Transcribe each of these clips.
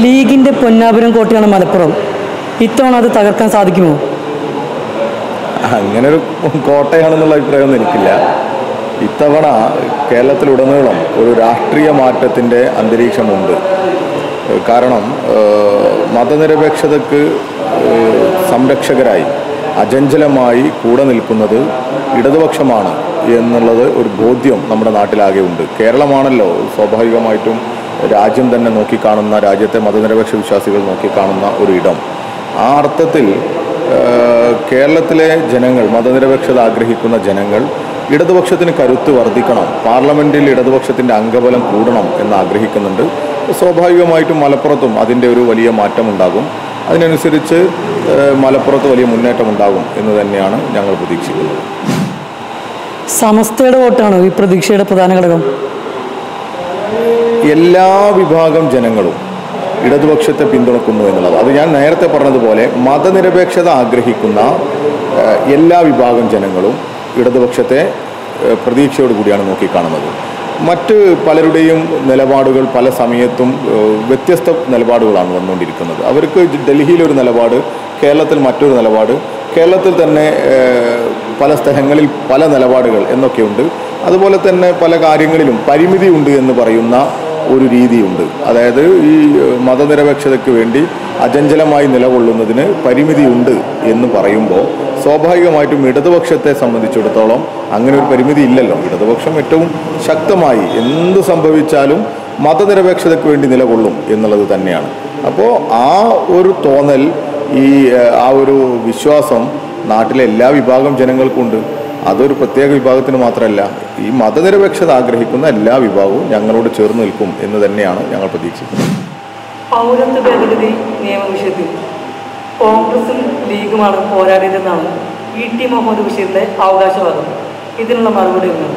ലീഗിന്റെ പൊന്നാപുരം കോട്ടയാണ് മലപ്പുറം ഇത്തവണ അത് തകർക്കാൻ സാധിക്കുമോ അങ്ങനെ ഒരു കോട്ടയാണെന്നുള്ള അഭിപ്രായമൊന്നും എനിക്കില്ല ഇത്തവണ കേരളത്തിലുടനീളം ഒരു രാഷ്ട്രീയ മാറ്റത്തിൻ്റെ അന്തരീക്ഷമുണ്ട് ഏഹ് കാരണം ഏഹ് മതനിരപേക്ഷതയ്ക്ക് ഏഹ് സംരക്ഷകരായി അചഞ്ചലമായി കൂടെ നിൽക്കുന്നത് ഇടതുപക്ഷമാണ് എന്നുള്ളത് ഒരു ബോധ്യം നമ്മുടെ നാട്ടിലാകെ ഉണ്ട് കേരളമാണല്ലോ സ്വാഭാവികമായിട്ടും രാജ്യം തന്നെ നോക്കിക്കാണുന്ന രാജ്യത്തെ മതനിരപേക്ഷ വിശ്വാസികൾ നോക്കിക്കാണുന്ന ഒരു ഇടം ആ അർത്ഥത്തിൽ ഏഹ് കേരളത്തിലെ ജനങ്ങൾ മതനിരപേക്ഷത ആഗ്രഹിക്കുന്ന ജനങ്ങൾ ഇടതുപക്ഷത്തിന് കരുത്ത് വർദ്ധിക്കണം പാർലമെന്റിൽ ഇടതുപക്ഷത്തിന്റെ അംഗബലം കൂടണം എന്ന് ആഗ്രഹിക്കുന്നുണ്ട് സ്വാഭാവികമായിട്ടും മലപ്പുറത്തും അതിൻ്റെ ഒരു വലിയ മാറ്റം ഉണ്ടാകും അതിനനുസരിച്ച് ഏഹ് മലപ്പുറത്ത് വലിയ മുന്നേറ്റം ഉണ്ടാകും എന്ന് തന്നെയാണ് ഞങ്ങൾ പ്രതീക്ഷിക്കുന്നത് സമസ്തയുടെ വോട്ടാണോ ഈ പ്രതീക്ഷയുടെ പ്രധാന ഘടകം എല്ലാ വിഭാഗം ജനങ്ങളും ഇടതുപക്ഷത്തെ പിന്തുണക്കുന്നു എന്നുള്ളത് അത് ഞാൻ നേരത്തെ പറഞ്ഞതുപോലെ മതനിരപേക്ഷത ആഗ്രഹിക്കുന്ന ഏഹ്, എല്ലാ വിഭാഗം ജനങ്ങളും ഇടതുപക്ഷത്തെ ഏഹ്, പ്രതീക്ഷയോട് കൂടിയാണ് നോക്കിക്കാണുന്നത് മറ്റ് പലരുടെയും നിലപാടുകൾ പല സമയത്തും ഏഹ്, വ്യത്യസ്ത നിലപാടുകളാണ് വന്നുകൊണ്ടിരിക്കുന്നത് അവർക്ക് ഡൽഹിയിലൊരു നിലപാട് കേരളത്തിൽ മറ്റൊരു നിലപാട് കേരളത്തിൽ തന്നെ ഏഹ്, പല സ്ഥലങ്ങളിൽ പല നിലപാടുകൾ എന്നൊക്കെയുണ്ട് അതുപോലെ തന്നെ പല കാര്യങ്ങളിലും പരിമിതിയുണ്ട് എന്ന് പറയുന്ന ഒരു രീതിയുണ്ട് അതായത് ഈ ഏഹ്, മതനിരപേക്ഷതയ്ക്ക് വേണ്ടി അചഞ്ചലമായി നിലകൊള്ളുന്നതിന് പരിമിതിയുണ്ട് എന്ന് പറയുമ്പോൾ സ്വാഭാവികമായിട്ടും ഇടതുപക്ഷത്തെ സംബന്ധിച്ചിടത്തോളം അങ്ങനെ ഒരു പരിമിതി ഇല്ലല്ലോ ഇടതുപക്ഷം ഏറ്റവും ശക്തമായി എന്ത് സംഭവിച്ചാലും മതനിരപേക്ഷതയ്ക്ക് വേണ്ടി നിലകൊള്ളും എന്നുള്ളത് തന്നെയാണ് അപ്പോൾ ആ ഒരു തോന്നൽ ഈ ഏഹ്, ആ ഒരു വിശ്വാസം നാട്ടിലെ എല്ലാ വിഭാഗം ജനങ്ങൾക്കുണ്ട് അതൊരു പ്രത്യേക വിഭാഗത്തിന് മാത്രമല്ല ഈ മതനിരപേക്ഷത ആഗ്രഹിക്കുന്ന എല്ലാ വിഭാഗവും ഞങ്ങളോട് ചേർന്ന് നിൽക്കും എന്ന് തന്നെയാണ് ഞങ്ങൾ പ്രതീക്ഷിക്കുന്നത് പൗരത്വ ഭേദഗതി നിയമവിഷയത്തിൽ കോൺഗ്രസും ലീഗുമാണ് പോരാടിയതെന്നാണ് ഇ ടി മുഹമ്മദ് ബഷീറിന്റെ അവകാശവാദം ഇതിനുള്ള മറുപടി എന്താണ്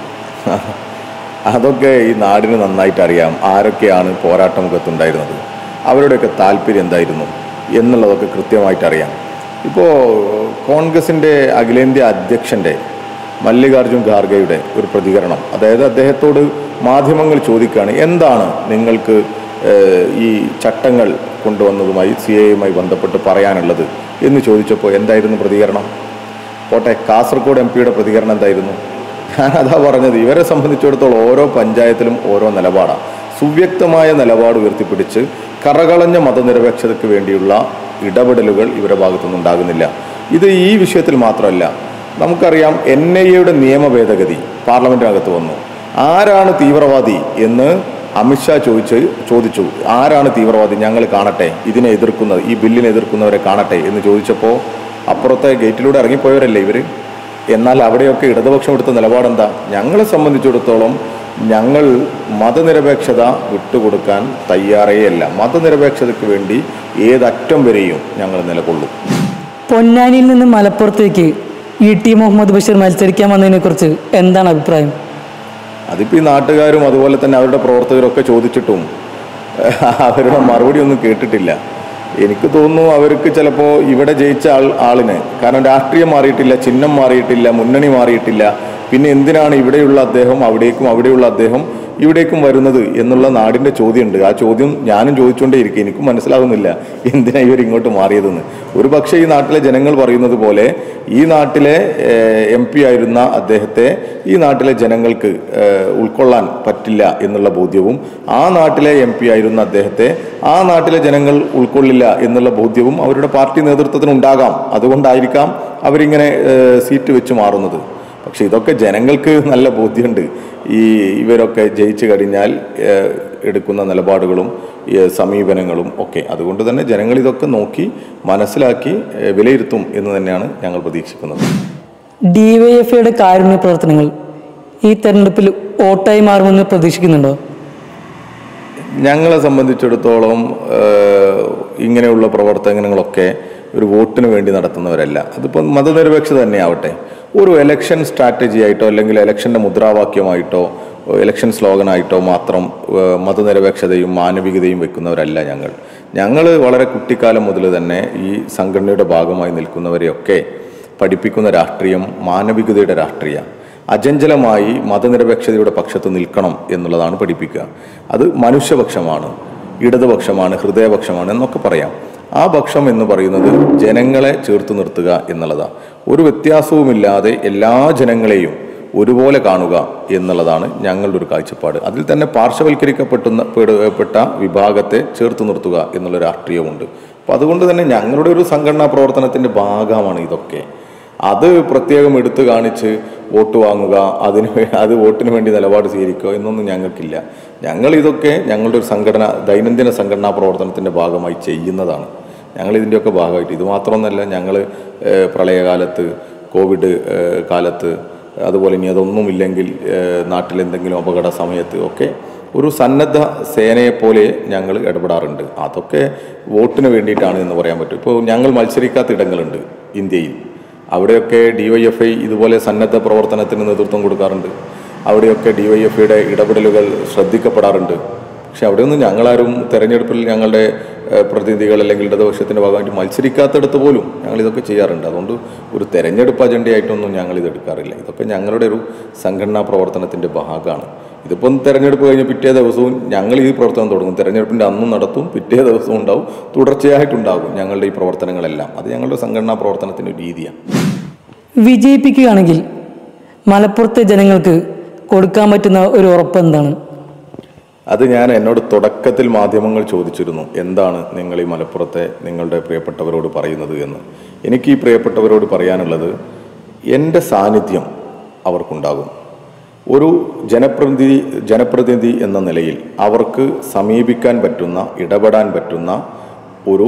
അതൊക്കെ ഈ നാടിന് നന്നായിട്ട് അറിയാം ആരൊക്കെയാണ് പോരാട്ടമുഖത്തുണ്ടായിരുന്നത് അവരുടെയൊക്കെ താല്പര്യം എന്തായിരുന്നു എന്നുള്ളതൊക്കെ കൃത്യമായിട്ട് അറിയാം ഇപ്പോൾ കോൺഗ്രസിൻ്റെ അഖിലേന്ത്യാ അധ്യക്ഷൻ്റെ മല്ലികാർജുൻ ഖാർഗെയുടെ ഒരു പ്രതികരണം അതായത് അദ്ദേഹത്തോട് മാധ്യമങ്ങൾ ചോദിക്കുകയാണ് എന്താണ് നിങ്ങൾക്ക് ഏഹ്, ഈ ചട്ടങ്ങൾ കൊണ്ടുവന്നതുമായി സി എയുമായി ബന്ധപ്പെട്ട് പറയാനുള്ളത് എന്ന് ചോദിച്ചപ്പോൾ എന്തായിരുന്നു പ്രതികരണം പോട്ടെ കാസർഗോഡ് എം പിയുടെ പ്രതികരണം എന്തായിരുന്നു ഞാൻ അതാ പറഞ്ഞത് ഇവരെ സംബന്ധിച്ചിടത്തോളം ഓരോ പഞ്ചായത്തിലും ഓരോ നിലപാടാണ് സുവ്യക്തമായ നിലപാട് ഉയർത്തിപ്പിടിച്ച് കറകളഞ്ഞ മതനിരപേക്ഷതയ്ക്ക് വേണ്ടിയുള്ള ഇടപെടലുകൾ ഇവരുടെ ഭാഗത്തുനിന്ന് ഉണ്ടാകുന്നില്ല ഇത് ഈ വിഷയത്തിൽ മാത്രമല്ല നമുക്കറിയാം എൻ ഐ എയുടെ നിയമ ഭേദഗതി പാർലമെന്റിനകത്ത് വന്നു ആരാണ് തീവ്രവാദി എന്ന് അമിത്ഷാ ചോദിച്ച് ചോദിച്ചു ആരാണ് തീവ്രവാദി ഞങ്ങൾ കാണട്ടെ ഇതിനെ എതിർക്കുന്നത് ഈ ബില്ലിനെ എതിർക്കുന്നവരെ കാണട്ടെ എന്ന് ചോദിച്ചപ്പോൾ അപ്പുറത്തെ ഗേറ്റിലൂടെ ഇറങ്ങിപ്പോയവരല്ലേ ഇവര് എന്നാൽ അവിടെയൊക്കെ ഇടതുപക്ഷം എടുത്ത നിലപാടെന്താ ഞങ്ങളെ സംബന്ധിച്ചിടത്തോളം ഞങ്ങൾ മതനിരപേക്ഷത വിട്ടുകൊടുക്കാൻ തയ്യാറേയല്ല മതനിരപേക്ഷതയ്ക്ക് വേണ്ടി ഏതറ്റം വരെയും ഞങ്ങൾ നിലകൊള്ളും പൊന്നാനിയിൽ നിന്ന് മലപ്പുറത്തേക്ക് ഇ ടി മുഹമ്മദ് ബഷീർ മത്സരിക്കാൻ വന്നതിനെ കുറിച്ച് എന്താണ് അഭിപ്രായം അതിപ്പോൾ ഈ നാട്ടുകാരും അതുപോലെ തന്നെ അവരുടെ പ്രവർത്തകരൊക്കെ ചോദിച്ചിട്ടും അവരുടെ മറുപടി ഒന്നും കേട്ടിട്ടില്ല എനിക്ക് തോന്നുന്നു അവർക്ക് ചിലപ്പോൾ ഇവിടെ ജയിച്ച ആൾ ആളിന് കാരണം രാഷ്ട്രീയം മാറിയിട്ടില്ല ചിഹ്നം മാറിയിട്ടില്ല മുന്നണി മാറിയിട്ടില്ല പിന്നെ എന്തിനാണ് ഇവിടെയുള്ള അദ്ദേഹം അവിടേക്കും അവിടെയുള്ള അദ്ദേഹം ഇവിടേക്കും വരുന്നത് എന്നുള്ള നാടിൻ്റെ ചോദ്യമുണ്ട് ആ ചോദ്യം ഞാനും ചോദിച്ചുകൊണ്ടേയിരിക്കും എനിക്കും മനസ്സിലാകുന്നില്ല എന്തിനാ ഇവർ ഇങ്ങോട്ട് മാറിയതെന്ന് ഒരു പക്ഷേ ഈ നാട്ടിലെ ജനങ്ങൾ പറയുന്നത് പോലെ ഈ നാട്ടിലെ എം പി ആയിരുന്ന അദ്ദേഹത്തെ ഈ നാട്ടിലെ ജനങ്ങൾക്ക് ഏഹ്, ഉൾക്കൊള്ളാൻ പറ്റില്ല എന്നുള്ള ബോധ്യവും ആ നാട്ടിലെ എം പി ആയിരുന്ന അദ്ദേഹത്തെ ആ നാട്ടിലെ ജനങ്ങൾ ഉൾക്കൊള്ളില്ല എന്നുള്ള ബോധ്യവും അവരുടെ പാർട്ടി നേതൃത്വത്തിന് ഉണ്ടാകാം അതുകൊണ്ടായിരിക്കാം അവരിങ്ങനെ ഏഹ്, സീറ്റ് വെച്ച് മാറുന്നത് പക്ഷെ ഇതൊക്കെ ജനങ്ങൾക്ക് നല്ല ബോധ്യമുണ്ട് ഈ ഇവരൊക്കെ ജയിച്ചു കഴിഞ്ഞാൽ ഏഹ്, എടുക്കുന്ന നിലപാടുകളും ഏഹ്, സമീപനങ്ങളും ഒക്കെ അതുകൊണ്ട് തന്നെ ജനങ്ങൾ ഇതൊക്കെ നോക്കി മനസ്സിലാക്കി ഏഹ്, വിലയിരുത്തും എന്ന് തന്നെയാണ് ഞങ്ങൾ പ്രതീക്ഷിക്കുന്നത് ഡിവൈഎഫ്ഐയുടെ കാരുണ്യ പ്രവർത്തനങ്ങൾ ഈ തെരഞ്ഞെടുപ്പിൽ വോട്ടായി മാറുമെന്ന് പ്രതീക്ഷിക്കുന്നുണ്ടോ ഞങ്ങളെ സംബന്ധിച്ചിടത്തോളം ഏഹ്, ഇങ്ങനെയുള്ള പ്രവർത്തനങ്ങളൊക്കെ ഒരു വോട്ടിന് വേണ്ടി നടത്തുന്നവരല്ല അതിപ്പം മതനിരപേക്ഷത തന്നെ ആവട്ടെ ഒരു എലക്ഷൻ സ്ട്രാറ്റജി ആയിട്ടോ അല്ലെങ്കിൽ എലക്ഷൻ്റെ മുദ്രാവാക്യമായിട്ടോ എലക്ഷൻ സ്ലോഗനായിട്ടോ മാത്രം ഏഹ്, മതനിരപേക്ഷതയും മാനവികതയും വെക്കുന്നവരല്ല ഞങ്ങൾ ഞങ്ങൾ വളരെ കുട്ടിക്കാലം മുതൽ തന്നെ ഈ സംഘടനയുടെ ഭാഗമായി നിൽക്കുന്നവരെയൊക്കെ പഠിപ്പിക്കുന്ന രാഷ്ട്രീയം മാനവികതയുടെ രാഷ്ട്രീയം അചഞ്ചലമായി മതനിരപേക്ഷതയുടെ പക്ഷത്ത് നിൽക്കണം എന്നുള്ളതാണ് പഠിപ്പിക്കുക അത് മനുഷ്യപക്ഷമാണ് ഇടതുപക്ഷമാണ് ഹൃദയപക്ഷമാണ് എന്നൊക്കെ പറയാം ആ പക്ഷം എന്ന് പറയുന്നത് ജനങ്ങളെ ചേർത്ത് നിർത്തുക എന്നുള്ളതാണ് ഒരു വ്യത്യാസവുമില്ലാതെ എല്ലാ ജനങ്ങളെയും ഒരുപോലെ കാണുക എന്നുള്ളതാണ് ഞങ്ങളുടെ ഒരു കാഴ്ചപ്പാട് അതിൽ തന്നെ പാർശ്വവൽക്കരിക്കപ്പെട്ടുന്ന പെട- പെട്ട വിഭാഗത്തെ ചേർത്ത് നിർത്തുക എന്നുള്ള രാഷ്ട്രീയമുണ്ട് അപ്പോൾ അതുകൊണ്ട് തന്നെ ഞങ്ങളുടെ ഒരു സംഘടനാ പ്രവർത്തനത്തിൻ്റെ ഭാഗമാണ് ഇതൊക്കെ അത് പ്രത്യേകം എടുത്തു കാണിച്ച് വോട്ട് വാങ്ങുക അതിന് വേ- അത് വോട്ടിന് വേണ്ടി നിലപാട് സ്വീകരിക്കുക എന്നൊന്നും ഞങ്ങൾക്കില്ല ഞങ്ങൾ ഇതൊക്കെ ഞങ്ങളുടെ ഒരു സംഘടന ദൈനംദിന സംഘടനാ പ്രവർത്തനത്തിൻ്റെ ഭാഗമായി ചെയ്യുന്നതാണ് ഞങ്ങൾ ഇതിൻ്റെയൊക്കെ ഭാഗമായിട്ട് ഇത് മാത്രമൊന്നല്ല ഞങ്ങൾ പ്രളയകാലത്ത് കോവിഡ് ഏഹ്, കാലത്ത് അതുപോലെ ഇനി അതൊന്നുമില്ലെങ്കിൽ ഏഹ്, നാട്ടിൽ എന്തെങ്കിലും അപകട സമയത്ത് ഒക്കെ ഒരു സന്നദ്ധ സേനയെപ്പോലെ ഞങ്ങൾ ഇടപെടാറുണ്ട് അതൊക്കെ വോട്ടിന് വേണ്ടിയിട്ടാണ് എന്ന് പറയാൻ പറ്റും ഇപ്പോൾ ഞങ്ങൾ മത്സരിക്കാത്ത ഇടങ്ങളുണ്ട് ഇന്ത്യയിൽ അവിടെയൊക്കെ ഡി വൈ എഫ് ഐ ഇതുപോലെ സന്നദ്ധ പ്രവർത്തനത്തിന് നേതൃത്വം കൊടുക്കാറുണ്ട് അവിടെയൊക്കെ ഡി വൈ എഫ് ഐയുടെ ഇടപെടലുകൾ ശ്രദ്ധിക്കപ്പെടാറുണ്ട് പക്ഷെ അവിടെയൊന്നും ഞങ്ങളാരും തെരഞ്ഞെടുപ്പിൽ ഞങ്ങളുടെ ഏഹ്, പ്രതിനിധികൾ അല്ലെങ്കിൽ ഇടതുപക്ഷത്തിൻ്റെ ഭാഗമായിട്ട് മത്സരിക്കാത്തടത്ത് പോലും ഞങ്ങൾ ഇതൊക്കെ ചെയ്യാറുണ്ട് അതുകൊണ്ട് ഒരു തെരഞ്ഞെടുപ്പ് അജണ്ടയായിട്ടൊന്നും ഞങ്ങൾ ഇത് എടുക്കാറില്ല ഇതൊക്കെ ഞങ്ങളുടെ ഒരു സംഘടനാ പ്രവർത്തനത്തിൻ്റെ ഭാഗമാണ് ഇതിപ്പം തെരഞ്ഞെടുപ്പ് കഴിഞ്ഞ് പിറ്റേ ദിവസവും ഞങ്ങൾ ഈ പ്രവർത്തനം തുടങ്ങും തെരഞ്ഞെടുപ്പിൻ്റെ അന്നും നടത്തും പിറ്റേ ദിവസവും ഉണ്ടാവും തുടർച്ചയായിട്ടുണ്ടാകും ഞങ്ങളുടെ ഈ പ്രവർത്തനങ്ങളെല്ലാം അത് ഞങ്ങളുടെ സംഘടനാ പ്രവർത്തനത്തിൻ്റെ ഒരു രീതിയാണ് വിജയിപ്പിക്കുകയാണെങ്കിൽ മലപ്പുറത്തെ ജനങ്ങൾക്ക് കൊടുക്കാൻ പറ്റുന്ന ഒരു ഉറപ്പ് എന്താണ് അത് ഞാൻ എന്നോട് തുടക്കത്തിൽ മാധ്യമങ്ങൾ ചോദിച്ചിരുന്നു എന്താണ് നിങ്ങൾ ഈ മലപ്പുറത്തെ നിങ്ങളുടെ പ്രിയപ്പെട്ടവരോട് പറയുന്നത് എന്ന് എനിക്ക് ഈ പ്രിയപ്പെട്ടവരോട് പറയാനുള്ളത് എൻ്റെ സാന്നിധ്യം അവർക്കുണ്ടാകും ഒരു ജനപ്രതിനിധി ജനപ്രതിനിധി എന്ന നിലയിൽ അവർക്ക് സമീപിക്കാൻ പറ്റുന്ന ഇടപെടാൻ പറ്റുന്ന ഒരു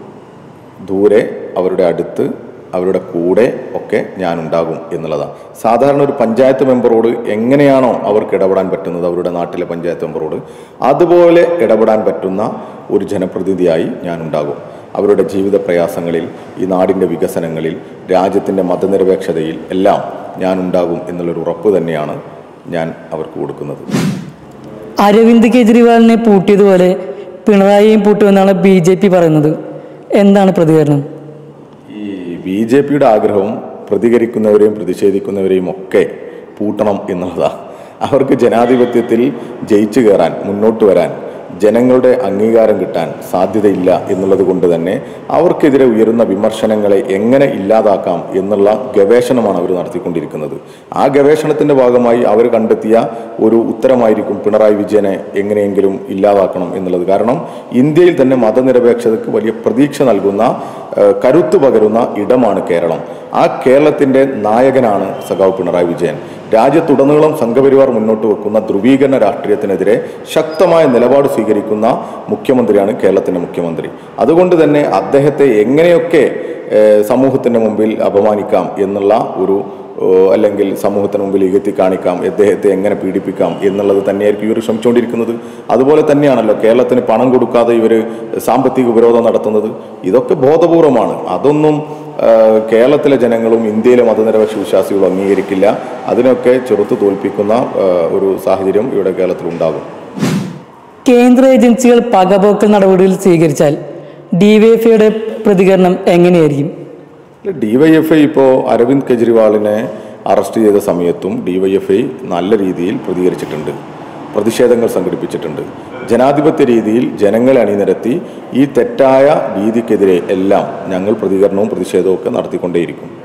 ദൂരെ അവരുടെ അടുത്ത് അവരുടെ കൂടെ ഒക്കെ ഞാൻ ഉണ്ടാകും എന്നുള്ളതാണ് സാധാരണ ഒരു പഞ്ചായത്ത് മെമ്പറോട് എങ്ങനെയാണോ അവർക്ക് ഇടപെടാൻ പറ്റുന്നത് അവരുടെ നാട്ടിലെ പഞ്ചായത്ത് മെമ്പറോട് അതുപോലെ ഇടപെടാൻ പറ്റുന്ന ഒരു ജനപ്രതിനിധിയായി ഞാൻ ഉണ്ടാകും അവരുടെ ജീവിത പ്രയാസങ്ങളിൽ ഈ നാടിൻ്റെ വികസനങ്ങളിൽ രാജ്യത്തിൻ്റെ മതനിരപേക്ഷതയിൽ എല്ലാം ഞാൻ ഉണ്ടാകും എന്നുള്ളൊരു ഉറപ്പ് തന്നെയാണ് ഞാൻ അവർക്ക് കൊടുക്കുന്നത് അരവിന്ദ് കെജ്രിവാളിനെ പൂട്ടിയതുപോലെ പിണറായിയും പൂട്ടുമെന്നാണ് ബി ജെ പി പറയുന്നത് എന്താണ് പ്രതികരണം ഈ ബി ജെ പിയുടെ ആഗ്രഹം പ്രതികരിക്കുന്നവരെയും പ്രതിഷേധിക്കുന്നവരെയും ഒക്കെ പൂട്ടണം എന്നുള്ളതാണ് അവർക്ക് ജനാധിപത്യത്തിൽ ജയിച്ചു കയറാൻ മുന്നോട്ട് വരാൻ ജനങ്ങളുടെ അംഗീകാരം കിട്ടാൻ സാധ്യതയില്ല എന്നുള്ളത് കൊണ്ട് തന്നെ അവർക്കെതിരെ ഉയരുന്ന വിമർശനങ്ങളെ എങ്ങനെ ഇല്ലാതാക്കാം എന്നുള്ള ഗവേഷണമാണ് അവർ നടത്തിക്കൊണ്ടിരിക്കുന്നത് ആ ഗവേഷണത്തിന്റെ ഭാഗമായി അവർ കണ്ടെത്തിയ ഒരു ഉത്തരമായിരിക്കും പിണറായി വിജയനെ എങ്ങനെയെങ്കിലും ഇല്ലാതാക്കണം എന്നുള്ളത് കാരണം ഇന്ത്യയിൽ തന്നെ മതനിരപേക്ഷതയ്ക്ക് വലിയ പ്രതീക്ഷ നൽകുന്ന ഏഹ്, കരുത്ത് പകരുന്ന ഇടമാണ് കേരളം ആ കേരളത്തിന്റെ നായകനാണ് സഖാവ് പിണറായി വിജയൻ രാജ്യത്തുടനീളം സംഘപരിവാർ മുന്നോട്ട് വെക്കുന്ന ധ്രുവീകരണ രാഷ്ട്രീയത്തിനെതിരെ ശക്തമായ നിലപാട് സ്വീകരിക്കുന്ന മുഖ്യമന്ത്രിയാണ് കേരളത്തിന്റെ മുഖ്യമന്ത്രി അതുകൊണ്ട് തന്നെ അദ്ദേഹത്തെ എങ്ങനെയൊക്കെ ഏഹ്, സമൂഹത്തിന്റെ മുമ്പിൽ അപമാനിക്കാം എന്നുള്ള ഒരു ഏഹ്, അല്ലെങ്കിൽ സമൂഹത്തിന് മുമ്പിൽ ഇകത്തി കാണിക്കാം അദ്ദേഹത്തെ എങ്ങനെ പീഡിപ്പിക്കാം എന്നുള്ളത് തന്നെയായിരിക്കും ഇവർ ശ്രമിച്ചുകൊണ്ടിരിക്കുന്നത് അതുപോലെ തന്നെയാണല്ലോ കേരളത്തിന് പണം കൊടുക്കാതെ ഇവർ സാമ്പത്തിക ഉപരോധം നടത്തുന്നത് ഇതൊക്കെ ബോധപൂർവമാണ് അതൊന്നും ഏഹ്, കേരളത്തിലെ ജനങ്ങളും ഇന്ത്യയിലെ മതനിരപേക്ഷ വിശ്വാസികളും അംഗീകരിക്കില്ല അതിനൊക്കെ ചെറുത്തു തോൽപ്പിക്കുന്ന ഏഹ്, ഒരു സാഹചര്യം ഇവിടെ കേരളത്തിലുണ്ടാകും കേന്ദ്ര ഏജൻസികൾ പകപോക്കൽ നടപടികൾ സ്വീകരിച്ചാൽ ഡിവൈഎഫ്ഐയുടെ പ്രതികരണം എങ്ങനെയായിരിക്കും ഡിവൈഎഫ്ഐ ഇപ്പോൾ അരവിന്ദ് കെജ്രിവാളിനെ അറസ്റ്റ് ചെയ്ത സമയത്തും ഡിവൈഎഫ്ഐ നല്ല രീതിയിൽ പ്രതികരിച്ചിട്ടുണ്ട് പ്രതിഷേധങ്ങൾ സംഘടിപ്പിച്ചിട്ടുണ്ട് ജനാധിപത്യ രീതിയിൽ ജനങ്ങളെ അണിനിരത്തി ഈ തെറ്റായ രീതിക്കെതിരെ എല്ലാം ഞങ്ങൾ പ്രതികരണവും പ്രതിഷേധവും ഒക്കെ നടത്തിക്കൊണ്ടേയിരിക്കും